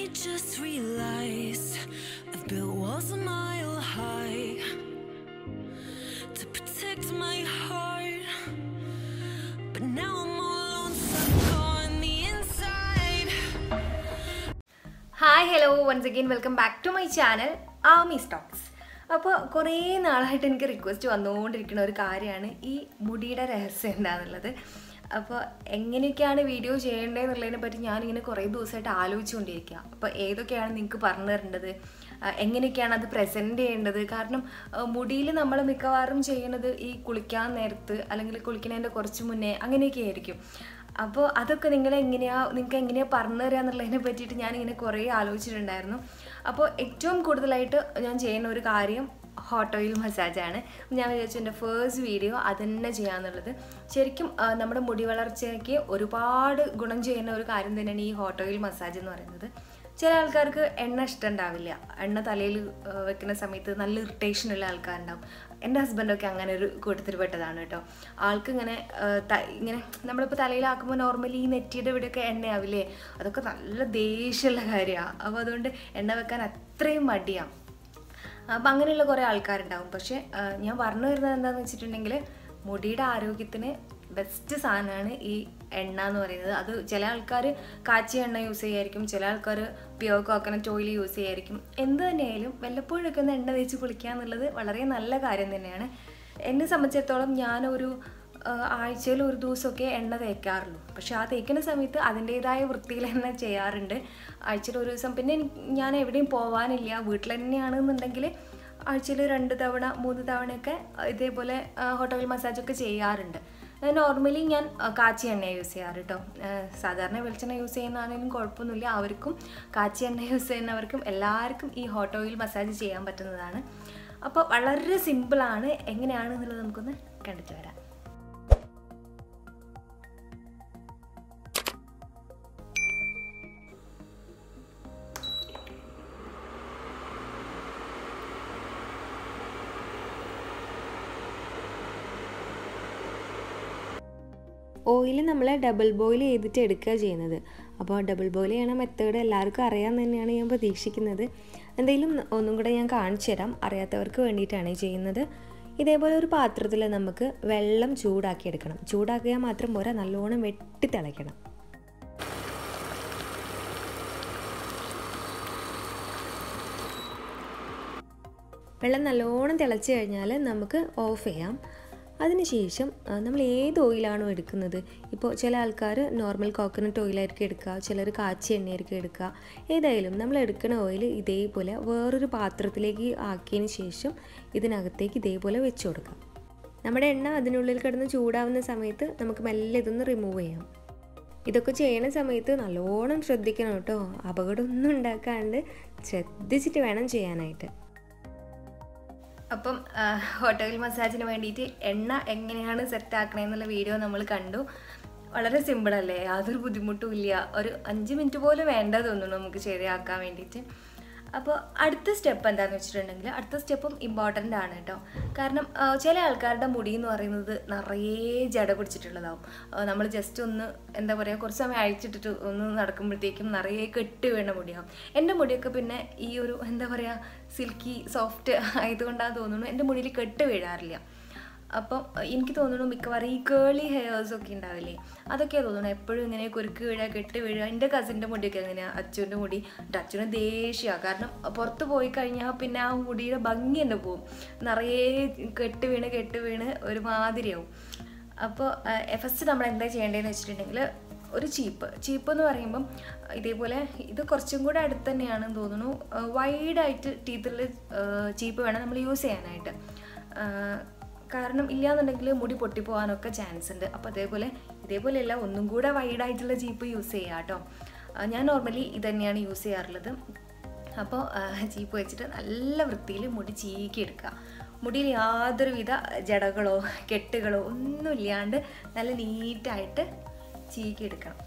just realized I've built walls a mile high to protect my heart. But now I'm all alone, stuck on the inside. Hi hello once again welcome back to my channel Amy Stokes അപ്പോൾ കുറേ നാളായിട്ട് എനിക്ക് request വന്നുകൊണ്ടിരിക്കുന്ന ഒരു കാര്യമാണ് ഈ മുടിയുടെ രഹസ്യം എന്താണെന്നുള്ളത് അപ്പോൾ എങ്ങനെയൊക്കെയാണ് വീഡിയോ ചെയ്യേണ്ടതെന്നുള്ളതിനെ പറ്റി ഞാനിങ്ങനെ കുറേ ദിവസമായിട്ട് ആലോചിച്ചുകൊണ്ടിരിക്കുക അപ്പോൾ ഏതൊക്കെയാണ് നിങ്ങൾക്ക് പറഞ്ഞു തരേണ്ടത് ആ, എങ്ങനെയൊക്കെയാണ് അത് പ്രസൻറ്റ് ചെയ്യേണ്ടത് കാരണം മുടിയിൽ നമ്മൾ മിക്കവാറും ചെയ്യുന്നത് ഈ കുളിക്കാൻ നേരത്ത് അല്ലെങ്കിൽ കുളിക്കുന്നതിൻ്റെ കുറച്ച് മുന്നേ അങ്ങനെയൊക്കെ ആയിരിക്കും അപ്പോൾ അതൊക്കെ നിങ്ങൾ എങ്ങനെയാ നിങ്ങൾക്ക് എങ്ങനെയാണ് പറഞ്ഞു തരിക എന്നുള്ളതിനെ പറ്റിയിട്ട് ഞാനിങ്ങനെ കുറേ ആലോചിച്ചിട്ടുണ്ടായിരുന്നു അപ്പോൾ ഏറ്റവും കൂടുതലായിട്ട് ഞാൻ ചെയ്യുന്ന ഒരു കാര്യം ഹോട്ട് ഓയിൽ മസാജാണ് ഞാൻ വിചാരിച്ചു എൻ്റെ ഫേസ്റ്റ് വീഡിയോ അത് തന്നെ ചെയ്യാന്നുള്ളത് ശരിക്കും ആ, നമ്മുടെ മുടി വളർച്ചയ്ക്ക് ഒരുപാട് ഗുണം ചെയ്യുന്ന ഒരു കാര്യം തന്നെയാണ് ഈ ഹോട്ട് ഓയിൽ മസാജ് എന്ന് പറയുന്നത് ചില ആൾക്കാർക്ക് എണ്ണ ഇഷ്ടമുണ്ടാവില്ല എണ്ണ തലയിൽ വെക്കുന്ന സമയത്ത് നല്ല ഇറിറ്റേഷൻ ഉള്ള ആൾക്കാരുണ്ടാവും എൻ്റെ ഹസ്ബൻഡൊക്കെ അങ്ങനെ ഒരു കൂട്ടത്തിൽ പെട്ടതാണ് കേട്ടോ ആൾക്ക് ഇങ്ങനെ ആ, ത- ഇങ്ങനെ നമ്മളിപ്പോൾ തലയിലാക്കുമ്പോൾ നോർമലി ഈ നെറ്റിയുടെ ഇവിടെയൊക്കെ എണ്ണയാവില്ലേ അതൊക്കെ നല്ല ദേഷ്യമുള്ള കാര്യമാണ് അപ്പോൾ അതുകൊണ്ട് എണ്ണ വെക്കാൻ അത്രയും മടിയാണ് അപ്പം അങ്ങനെയുള്ള കുറേ ആൾക്കാരുണ്ടാവും പക്ഷേ ആ, ഞാൻ പറഞ്ഞു വരുന്നത് എന്താണെന്ന് വെച്ചിട്ടുണ്ടെങ്കിൽ മുടിയുടെ ആരോഗ്യത്തിന് ബെസ്റ്റ് സാധനമാണ് ഈ എണ്ണ എന്ന് പറയുന്നത് അത് ചില ആൾക്കാർ കാച്ചിയ എണ്ണ യൂസ് ചെയ്യായിരിക്കും ചില ആൾക്കാർ പ്യുവർ കോക്കനട്ട് ഓയിൽ യൂസ് ചെയ്യായിരിക്കും എന്ത് തന്നെയായാലും വല്ലപ്പോഴൊക്കെ ഒന്ന് എണ്ണ തേച്ച് കുളിക്കുക എന്നുള്ളത് വളരെ നല്ല കാര്യം തന്നെയാണ് എന്നെ സംബന്ധിച്ചിടത്തോളം ഞാനൊരു ആഴ്ചയിൽ ഒരു ദിവസമൊക്കെ എണ്ണ തേക്കാറുള്ളൂ പക്ഷെ ആ തേക്കുന്ന സമയത്ത് അതിൻ്റേതായ വൃത്തിയിൽ തന്നെ ചെയ്യാറുണ്ട് ആഴ്ചയിൽ ഒരു ദിവസം പിന്നെ എനിക്ക് ഞാൻ എവിടെയും പോവാനില്ല വീട്ടിൽ തന്നെയാണെന്നുണ്ടെങ്കിൽ ആഴ്ചയിൽ രണ്ട് തവണ മൂന്ന് തവണയൊക്കെ ഇതേപോലെ ഹോട്ടൽ മസാജൊക്കെ ചെയ്യാറുണ്ട് നോർമലി ഞാൻ ആ, കാച്ചിയ എണ്ണ യൂസ് ചെയ്യാറ് കേട്ടോ ആ, സാധാരണ വെളിച്ചെണ്ണ യൂസ് ചെയ്യുന്നതാണെങ്കിലും കുഴപ്പമൊന്നുമില്ല അവർക്കും കാച്ചിയ എണ്ണ യൂസ് ചെയ്യുന്നവർക്കും എല്ലാവർക്കും ഈ ഹോട്ട് ഓയിൽ മസാജ് ചെയ്യാൻ പറ്റുന്നതാണ് അപ്പോൾ വളരെ സിമ്പിളാണ് എങ്ങനെയാണെന്നുള്ളത് നമുക്കൊന്ന് കണ്ടിട്ട് വരാം ഓയിൽ നമ്മൾ ഡബിൾ ബോയിൽ ചെയ്തിട്ട് എടുക്കുക ചെയ്യുന്നത് അപ്പോൾ ഡബിൾ ബോയിൽ ചെയ്യണ മെത്തേഡ് എല്ലാവർക്കും അറിയാമെന്ന് തന്നെയാണ് ഞാൻ പ്രതീക്ഷിക്കുന്നത് എന്തെങ്കിലും ഒന്നും കൂടെ ഞാൻ കാണിച്ചു തരാം അറിയാത്തവർക്ക് വേണ്ടിയിട്ടാണ് ഈ ചെയ്യുന്നത് ഇതേപോലെ ഒരു പാത്രത്തിൽ നമുക്ക് വെള്ളം ചൂടാക്കി എടുക്കണം ചൂടാക്കിയാൽ മാത്രം പോരാ നല്ലോണം വെട്ടി തിളയ്ക്കണം വെള്ളം നല്ലോണം തിളച്ച് കഴിഞ്ഞാൽ നമുക്ക് ഓഫ് ചെയ്യാം അതിനുശേഷം ആ, നമ്മൾ ഏത് ഓയിലാണോ എടുക്കുന്നത് ഇപ്പോൾ ചില ആൾക്കാർ നോർമൽ കോക്കനട്ട് ഓയിലായിരിക്കും എടുക്കുക ചിലർ കാച്ചി എണ്ണയായിരിക്കും എടുക്കുക ഏതായാലും നമ്മൾ എടുക്കുന്ന ഓയിൽ ഇതേപോലെ വേറൊരു പാത്രത്തിലേക്ക് ആക്കിയതിന് ശേഷം ഇതിനകത്തേക്ക് ഇതേപോലെ വെച്ച് കൊടുക്കാം നമ്മുടെ എണ്ണ അതിനുള്ളിൽ കിടന്ന് ചൂടാവുന്ന സമയത്ത് നമുക്ക് മെല്ലെ ഇതൊന്ന് റിമൂവ് ചെയ്യാം ഇതൊക്കെ ചെയ്യണ സമയത്ത് നല്ലോണം ശ്രദ്ധിക്കണം കേട്ടോ അപകടമൊന്നും ഉണ്ടാക്കാണ്ട് ശ്രദ്ധിച്ചിട്ട് വേണം ചെയ്യാനായിട്ട് അപ്പം ഹോട്ടൽ മസാജിന് വേണ്ടിയിട്ട് എണ്ണ എങ്ങനെയാണ് സെറ്റ് ആക്കണേന്നുള്ള വീഡിയോ നമ്മൾ കണ്ടു വളരെ സിമ്പിൾ അല്ലേ യാതൊരു ബുദ്ധിമുട്ടും ഇല്ല ഒരു അഞ്ച് മിനിറ്റ് പോലും വേണ്ട തോന്നുന്നു നമുക്ക് ശരിയാക്കാൻ വേണ്ടിയിട്ട് അപ്പോൾ അടുത്ത സ്റ്റെപ്പ് എന്താണെന്ന് വെച്ചിട്ടുണ്ടെങ്കിൽ അടുത്ത സ്റ്റെപ്പും ഇമ്പോർട്ടൻ്റ് ആണ് കേട്ടോ കാരണം ആ, ചില ആൾക്കാരുടെ മുടി എന്ന് പറയുന്നത് നിറയെ ജട പിടിച്ചിട്ടുള്ളതാവും നമ്മൾ ജസ്റ്റ് ഒന്ന് എന്താ പറയുക കുറച്ച് സമയം അഴിച്ചിട്ടിട്ട് ഒന്ന് നടക്കുമ്പോഴത്തേക്കും നിറയെ കെട്ട് വീണ മുടിയാവും എൻ്റെ മുടിയൊക്കെ പിന്നെ ഈ ഒരു എന്താ പറയുക സിൽക്കി സോഫ്റ്റ് ആയതുകൊണ്ടാണ് തോന്നുന്നു എൻ്റെ മുടിയിൽ കെട്ട് വീഴാറില്ല അപ്പം എനിക്ക് തോന്നുന്നു മിക്കവാറും ഈ കേളി ഹെയർസ് ഒക്കെ ഉണ്ടാവില്ലേ അതൊക്കെയാണ് തോന്നുന്നു എപ്പോഴും ഇങ്ങനെ കുരുക്ക് വീഴുക കെട്ട് വീഴുക എൻ്റെ കസിൻ്റെ മുടിയൊക്കെ എങ്ങനെയാണ് അച്ഛൻ്റെ മുടി എൻ്റെ അച്ഛന് ദേഷ്യമാണ് കാരണം പുറത്ത് പോയി കഴിഞ്ഞാൽ പിന്നെ ആ മുടിയുടെ ഭംഗി തന്നെ പോവും നിറയെ കെട്ട് വീണ് കെട്ട് വീണ് ഒരുമാതിരിയാവും അപ്പോൾ ഫസ്റ്റ് നമ്മൾ എന്താ ചെയ്യേണ്ടതെന്ന് വെച്ചിട്ടുണ്ടെങ്കിൽ ഒരു ചീപ്പ് ചീപ്പ് എന്ന് പറയുമ്പം ഇതേപോലെ ഇത് കുറച്ചും കൂടെ അടുത്ത് തന്നെയാണെന്ന് തോന്നുന്നു വൈഡായിട്ട് ടീത്തിൽ ചീപ്പ് വേണം നമ്മൾ യൂസ് ചെയ്യാനായിട്ട് ആ, കാരണം ഇല്ലാന്നുണ്ടെങ്കിൽ മുടി പൊട്ടിപ്പോകാനൊക്കെ ചാൻസ് ഉണ്ട് അപ്പോൾ അതേപോലെ ഇതേപോലെയല്ല ഒന്നും കൂടെ വൈഡായിട്ടുള്ള ജീപ്പ് യൂസ് ചെയ്യുക കേട്ടോ ആ, ഞാൻ നോർമലി ഇത് തന്നെയാണ് യൂസ് ചെയ്യാറുള്ളത് അപ്പോൾ ജീപ്പ് വെച്ചിട്ട് നല്ല വൃത്തിയിൽ മുടി ചീക്കി എടുക്കുക മുടിയിൽ യാതൊരുവിധ ജടകളോ കെട്ടുകളോ ഒന്നും ഇല്ലാണ്ട് നല്ല നീറ്റായിട്ട് ചീക്കി എടുക്കണം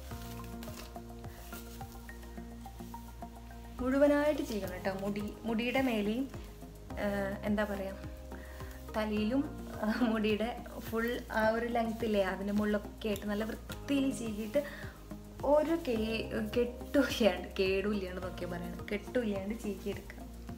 മുഴുവനായിട്ട് ചെയ്യണം കേട്ടോ മുടി മുടിയുടെ മേലെയും ആ, എന്താ പറയുക തലയിലും ആ, മുടിയുടെ ഫുൾ ആ ഒരു ലെങ്ത്തില്ലേ അതിൻ്റെ മുകളിലൊക്കെ ആയിട്ട് നല്ല വൃത്തിയിൽ ചീകിയിട്ട് ഒരു കേ കെട്ടുമില്ലാണ്ട് കേടുമില്ലാണ്ട് നോക്കിയാൽ പറയണം കെട്ടുമില്ലാണ്ട് ചീകിയെടുക്കുക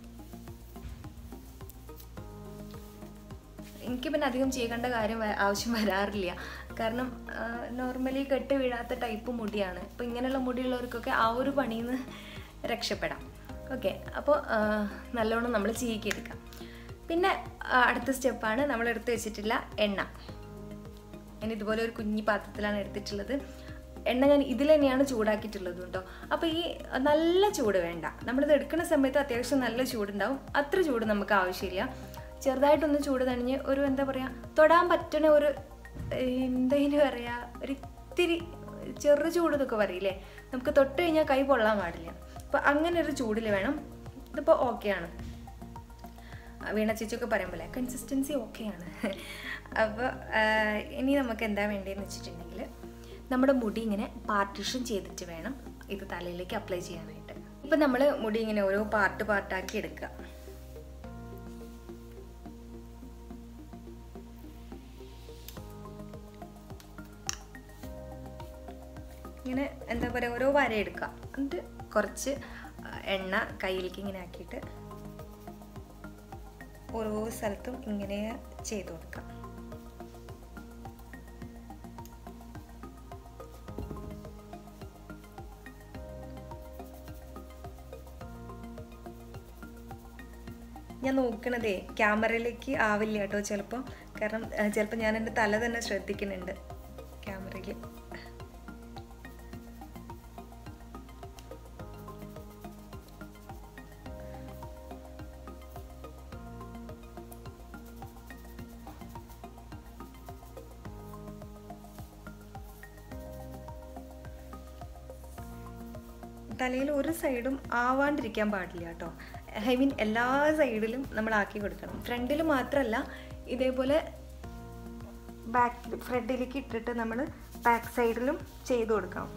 എനിക്ക് പിന്നെ അധികം ചെയ്യേണ്ട കാര്യം വ- ആവശ്യം വരാറില്ല കാരണം നോർമലി കെട്ട് വീഴാത്ത ടൈപ്പ് മുടിയാണ് അപ്പോൾ ഇങ്ങനെയുള്ള മുടിയുള്ളവർക്കൊക്കെ ആ ഒരു പണിയിൽ നിന്ന് രക്ഷപ്പെടാം ഓക്കെ അപ്പോൾ നല്ലോണം നമ്മൾ ചീകിയെടുക്കാം പിന്നെ ആ, അടുത്ത സ്റ്റെപ്പാണ് നമ്മൾ എടുത്ത് വെച്ചിട്ടുള്ള എണ്ണ ഞാൻ ഇതുപോലെ ഒരു കുഞ്ഞി പാത്രത്തിലാണ് എടുത്തിട്ടുള്ളത് എണ്ണ ഞാൻ ഇതിൽ തന്നെയാണ് ചൂടാക്കിയിട്ടുള്ളത് കേട്ടോ അപ്പോൾ ഈ നല്ല ചൂട് വേണ്ട നമ്മളിത് എടുക്കുന്ന സമയത്ത് അത്യാവശ്യം നല്ല ചൂടുണ്ടാവും അത്ര ചൂട് നമുക്ക് ആവശ്യമില്ല ചെറുതായിട്ടൊന്ന് ചൂട് തണിഞ്ഞ് ഒരു എന്താ പറയുക തൊടാൻ പറ്റണ ഒരു എന്തതിന് പറയുക ഒരു ഇത്തിരി ചെറു ചൂട് എന്നൊക്കെ പറയില്ലേ നമുക്ക് തൊട്ട് കഴിഞ്ഞാൽ കൈ പൊള്ളാൻ പാടില്ല അപ്പോൾ അങ്ങനെ ഒരു ചൂടിൽ വേണം ഇതിപ്പോൾ ഓക്കെയാണ് വീണ ചേച്ചിയൊക്കെ പറയും പോലെ കൺസിസ്റ്റൻസി ഓക്കെയാണ് അപ്പോൾ ഇനി നമുക്ക് എന്താ വേണ്ടതെന്ന് വെച്ചിട്ടുണ്ടെങ്കിൽ നമ്മുടെ മുടി ഇങ്ങനെ പാർട്ടിഷൻ ചെയ്തിട്ട് വേണം ഇത് തലയിലേക്ക് അപ്ലൈ ചെയ്യാനായിട്ട് ഇപ്പം നമ്മൾ മുടി ഇങ്ങനെ ഓരോ പാർട്ട് പാർട്ടാക്കി എടുക്കുക ഇങ്ങനെ എന്താ പറയുക ഓരോ വര എടുക്കുക എന്നിട്ട് കുറച്ച് ആ, എണ്ണ കയ്യിലേക്ക് ഇങ്ങനെ ആക്കിയിട്ട് ഓരോ സ്ഥലത്തും ഇങ്ങനെ ചെയ്തു കൊടുക്കാം ഞാൻ നോക്കണതേ ക്യാമറയിലേക്ക് ആവില്ല കേട്ടോ ചിലപ്പോൾ കാരണം ചിലപ്പോൾ ഞാൻ എൻ്റെ തല തന്നെ ശ്രദ്ധിക്കുന്നുണ്ട് ക്യാമറയിൽ തലയിൽ ഒരു സൈഡും ആവാണ്ടിരിക്കാൻ പാടില്ല കേട്ടോ ഐ മീൻ എല്ലാ സൈഡിലും നമ്മൾ ആക്കി കൊടുക്കണം ഫ്രണ്ടിൽ മാത്രമല്ല ഇതേപോലെ ബാക്ക് ഫ്രണ്ടിലേക്ക് ഇട്ടിട്ട് നമ്മൾ ബാക്ക് സൈഡിലും ചെയ്ത് കൊടുക്കണം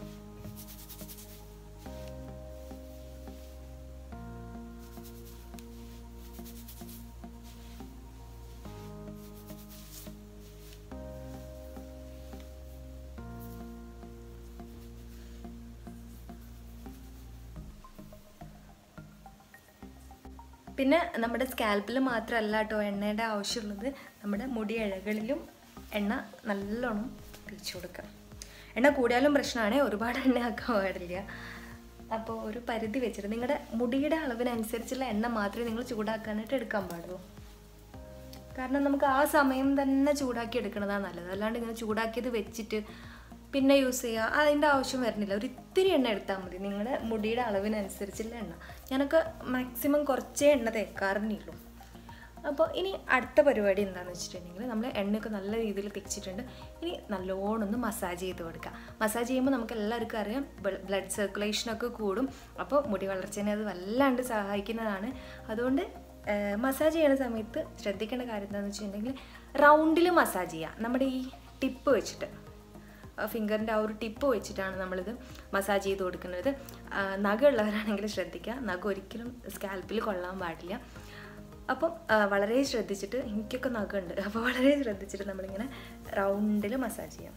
പിന്നെ നമ്മുടെ സ്കാൽപ്പിൽ മാത്രമല്ല കേട്ടോ എണ്ണയുടെ ആവശ്യമുള്ളത് നമ്മുടെ മുടി ഇഴകളിലും എണ്ണ നല്ലോണം തേച്ച് കൊടുക്കുക എണ്ണ കൂടിയാലും പ്രശ്നമാണ് ഒരുപാട് എണ്ണ ആക്കാൻ പാടില്ല അപ്പോൾ ഒരു പരിധി വെച്ചിട്ട് നിങ്ങളുടെ മുടിയുടെ അളവിനനുസരിച്ചുള്ള എണ്ണ മാത്രമേ നിങ്ങൾ ചൂടാക്കാനായിട്ട് എടുക്കാൻ പാടുള്ളൂ കാരണം നമുക്ക് ആ സമയം തന്നെ ചൂടാക്കി എടുക്കണതാണ് നല്ലത് അല്ലാണ്ട് ഇങ്ങനെ ചൂടാക്കിയത് വെച്ചിട്ട് പിന്നെ യൂസ് ചെയ്യുക അതിൻ്റെ ആവശ്യം വരുന്നില്ല ഒരു ഇത്തിരി എണ്ണ എടുത്താൽ മതി നിങ്ങളുടെ മുടിയുടെ അളവിനനുസരിച്ചുള്ള എണ്ണ ഞാനൊക്കെ മാക്സിമം കുറച്ചേ എണ്ണ തേക്കാറുള്ളൂ അപ്പോൾ ഇനി അടുത്ത പരിപാടി എന്താണെന്ന് വെച്ചിട്ടുണ്ടെങ്കിൽ നമ്മൾ എണ്ണയൊക്കെ നല്ല രീതിയിൽ തെച്ചിട്ടുണ്ട് ഇനി നല്ലോണം ഒന്ന് മസാജ് ചെയ്ത് കൊടുക്കുക മസാജ് ചെയ്യുമ്പോൾ നമുക്ക് എല്ലാവർക്കും അറിയാം ബ്ലഡ് സർക്കുലേഷനൊക്കെ കൂടും അപ്പോൾ മുടി വളർച്ചേനെ അത് വല്ലാണ്ട് സഹായിക്കുന്നതാണ് അതുകൊണ്ട് മസാജ് ചെയ്യുന്ന സമയത്ത് ശ്രദ്ധിക്കേണ്ട കാര്യം എന്താണെന്ന് വെച്ചിട്ടുണ്ടെങ്കിൽ റൗണ്ടിൽ മസാജ് ചെയ്യുക നമ്മുടെ ഈ ടിപ്പ് വെച്ചിട്ട് ഫിംഗറിൻ്റെ ആ ഒരു ടിപ്പ് വെച്ചിട്ടാണ് നമ്മളിത് മസാജ് ചെയ്ത് കൊടുക്കുന്നത് ആ, നഖമുള്ളവരാണെങ്കിൽ ശ്രദ്ധിക്കുക നഖം ഒരിക്കലും സ്കാൽപ്പിൽ കൊള്ളാൻ പാടില്ല അപ്പം ആ, വളരെ ശ്രദ്ധിച്ചിട്ട് എനിക്കൊക്കെ നഖമുണ്ട് അപ്പോൾ വളരെ ശ്രദ്ധിച്ചിട്ട് നമ്മളിങ്ങനെ റൗണ്ടിൽ മസാജ് ചെയ്യാം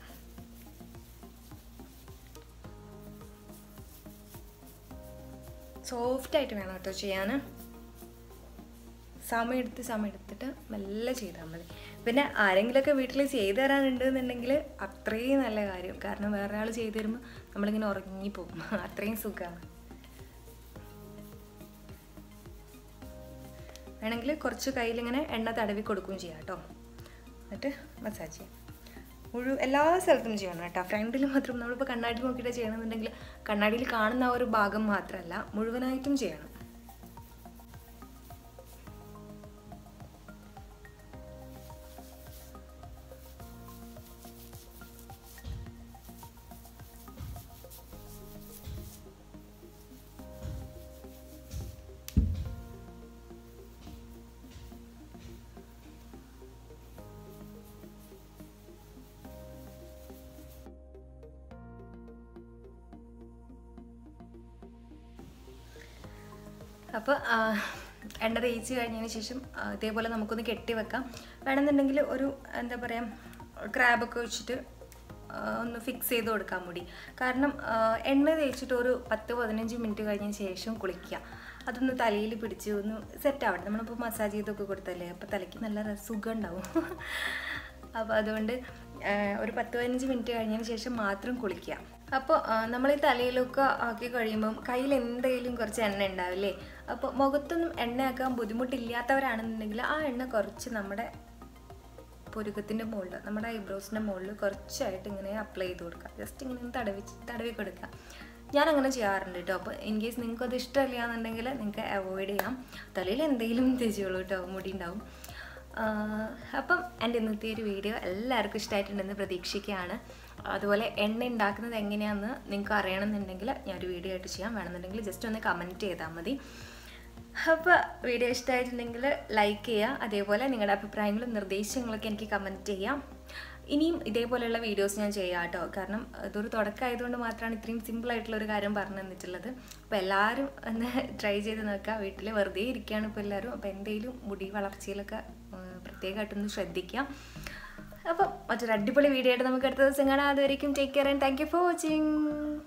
സോഫ്റ്റായിട്ട് വേണം കേട്ടോ ചെയ്യാൻ സമയം എടുത്ത് സമയം എടുത്തിട്ട് മെല്ലെ ചെയ്താൽ മതി പിന്നെ ആരെങ്കിലുമൊക്കെ വീട്ടിൽ ചെയ്തു തരാനുണ്ട് എന്നുണ്ടെങ്കിൽ അത്രയും നല്ല കാര്യം കാരണം വേറെ ആൾ ചെയ്തു തരുമ്പോൾ നമ്മളിങ്ങനെ ഉറങ്ങിപ്പോകും അത്രയും സുഖമാണ് വേണമെങ്കിൽ കുറച്ച് കയ്യിലിങ്ങനെ എണ്ണ തടവി കൊടുക്കുകയും ചെയ്യാം കേട്ടോ എന്നിട്ട് മസാജ് ചെയ്യാം മുഴുവൻ എല്ലാ സ്ഥലത്തും ചെയ്യണം കേട്ടോ ഫ്രണ്ടിൽ മാത്രം നമ്മളിപ്പോൾ കണ്ണാടി നോക്കിയിട്ട് ചെയ്യണമെന്നുണ്ടെങ്കിൽ കണ്ണാടിയിൽ കാണുന്ന ആ ഒരു ഭാഗം മാത്രമല്ല മുഴുവനായിട്ടും ചെയ്യണം അപ്പോൾ എണ്ണ തേച്ച് കഴിഞ്ഞതിന് ശേഷം ആ, ഇതേപോലെ നമുക്കൊന്ന് കെട്ടി വെക്കാം വേണമെന്നുണ്ടെങ്കിൽ ഒരു എന്താ പറയുക ക്രാബൊക്കെ വെച്ചിട്ട് ആ, ഒന്ന് ഫിക്സ് ചെയ്ത് കൊടുക്കാൻ മുടി കാരണം ആ, എണ്ണ തേച്ചിട്ട് ഒരു പത്ത് പതിനഞ്ച് മിനിറ്റ് കഴിഞ്ഞ ശേഷം കുളിക്കുക അതൊന്ന് തലയിൽ പിടിച്ച് ഒന്ന് സെറ്റ് ആവട്ടെ നമ്മളിപ്പോൾ മസാജ് ചെയ്തൊക്കെ കൊടുത്തല്ലേ അപ്പോൾ തലയ്ക്ക് നല്ല ര- സുഖം ഉണ്ടാവും അപ്പോൾ അതുകൊണ്ട് ആ, ഒരു പത്ത് പതിനഞ്ച് മിനിറ്റ് കഴിഞ്ഞതിന് ശേഷം മാത്രം കുളിക്കുക അപ്പോൾ നമ്മൾ ഈ തലയിലൊക്കെ ആക്കി കഴിയുമ്പം കയ്യിൽ എന്തെങ്കിലും കുറച്ച് എണ്ണ ഉണ്ടാവില്ലേ അപ്പോൾ മുഖത്തൊന്നും എണ്ണയാക്കാൻ ബുദ്ധിമുട്ടില്ലാത്തവരാണെന്നുണ്ടെങ്കിൽ ആ എണ്ണ കുറച്ച് നമ്മുടെ പുരുക്കത്തിൻ്റെ മുകളിൽ നമ്മുടെ ഐബ്രോസിൻ്റെ മുകളിൽ കുറച്ചായിട്ട് ഇങ്ങനെ അപ്ലൈ ചെയ്ത് കൊടുക്കുക ജസ്റ്റ് ഇങ്ങനെ ഒന്ന് തടവി തടവി കൊടുക്കുക ഞാൻ അങ്ങനെ ചെയ്യാറുണ്ട് കേട്ടോ അപ്പോൾ ഇൻ കേസ് നിങ്ങൾക്ക് അത് ഇഷ്ടമില്ല എന്നുണ്ടെങ്കിൽ നിങ്ങൾക്ക് അവോയ്ഡ് ചെയ്യാം തലയിൽ എന്തെങ്കിലും തേച്ചോളൂ കേട്ടോ മുടി ഉണ്ടാവും ആഹ് അപ്പം എൻ്റെ ഇന്നത്തെ ഒരു വീഡിയോ എല്ലാവർക്കും ഇഷ്ടമായിട്ടുണ്ടെന്ന് പ്രതീക്ഷിക്കുകയാണ് അതുപോലെ എണ്ണ ഉണ്ടാക്കുന്നത് എങ്ങനെയാണെന്ന് നിങ്ങൾക്ക് അറിയണമെന്നുണ്ടെങ്കിൽ ഞാനൊരു വീഡിയോ ആയിട്ട് ചെയ്യാം വേണമെന്നുണ്ടെങ്കിൽ ജസ്റ്റ് ഒന്ന് കമൻറ്റ് ചെയ്താൽ മതി അപ്പോൾ വീഡിയോ ഇഷ്ടമായിട്ടുണ്ടെങ്കിൽ ലൈക്ക് ചെയ്യുക അതേപോലെ നിങ്ങളുടെ അഭിപ്രായങ്ങളും നിർദ്ദേശങ്ങളൊക്കെ എനിക്ക് കമൻറ്റ് ചെയ്യാം ഇനിയും ഇതേപോലെയുള്ള വീഡിയോസ് ഞാൻ ചെയ്യാം കേട്ടോ കാരണം ഇതൊരു തുടക്കമായതുകൊണ്ട് മാത്രമാണ് ഇത്രയും സിമ്പിളായിട്ടുള്ള ഒരു കാര്യം പറഞ്ഞു തന്നിട്ടുള്ളത് അപ്പോൾ എല്ലാവരും ഒന്ന് ട്രൈ ചെയ്ത് നോക്കുക വീട്ടിൽ വെറുതെ ഇരിക്കുകയാണ് ഇപ്പോൾ എല്ലാവരും അപ്പോൾ എന്തെങ്കിലും മുടി വളർച്ചയിലൊക്കെ ഉം, പ്രത്യേകമായിട്ടൊന്ന് ശ്രദ്ധിക്കാം അപ്പം മറ്റൊരു അടിപൊളി വീഡിയോ ആയിട്ട് നമുക്ക് അടുത്ത ദിവസം കാണാം അതുവരെയും take care and thank you for watching